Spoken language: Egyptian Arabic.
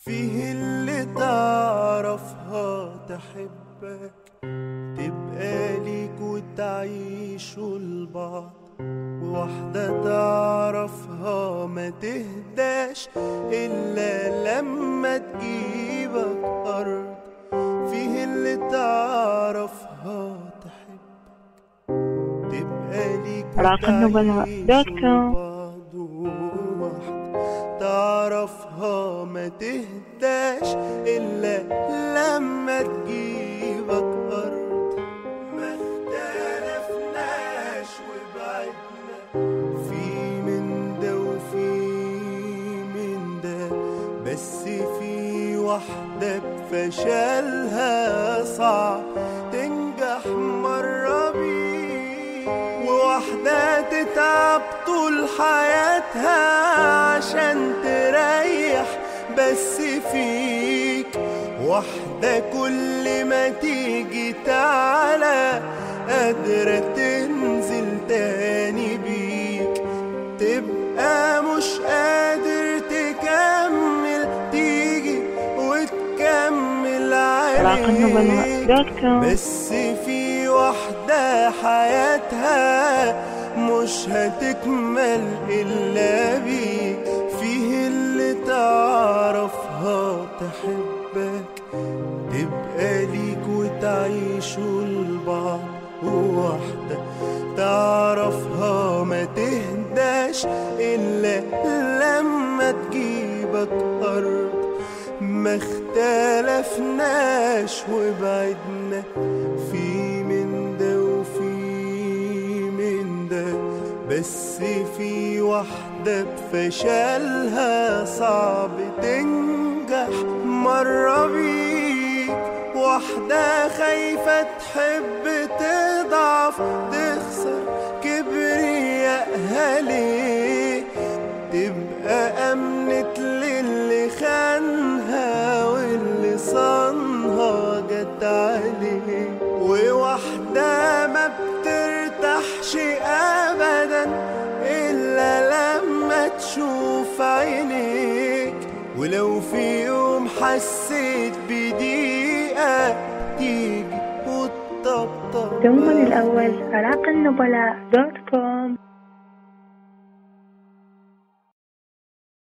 فيه اللي تعرفها تحبك تبقى ليك وتعيشوا لبعض وواحدة تعرفها ما تهداش إلا لما تجيبك أرض فيه اللي تعرفها تحبك تبقى ليك علاقة النبلاء دوت كوم. بعض وواحدة تعرفها ما تهداش إلا لما تجيبك أرض ما اختلفناش وبعدنا في من ده وفي من ده بس في واحدة بفشلها صعب تنجح مرة بيه وواحدة تتعب طول حياتها عشان تريح بس فيك واحدة كل ما تيجي تعلى قادرة تنزل تاني بيك تبقى مش قادر تكمل تيجي وتكمل علاقة النبلاء عليك دوت كوم. بس في واحدة حياتها مش هتكمل إلا بيك فيه اللي تعرفها تحبك تبقى ليك وتعيشوا لبعض وواحدة تعرفها ما تهداش إلا لما تجيبك أرض ما اختلفناش وبعدنا في من ده وفي من ده بس في واحدة بفشلها صعب تنجح مرة بيك واحدة خايفة تحب تضعف تخسر كبريائها ليه تبقى أمنت للي خانها واللي صانها جت عليه وواحدة ما بترتاحش أبدا إلا لما تشوف عينيك ولو في يوم حسيت بضيقة تيجي وتطبطب دوما الأول علاقة النبلاء دوت كوم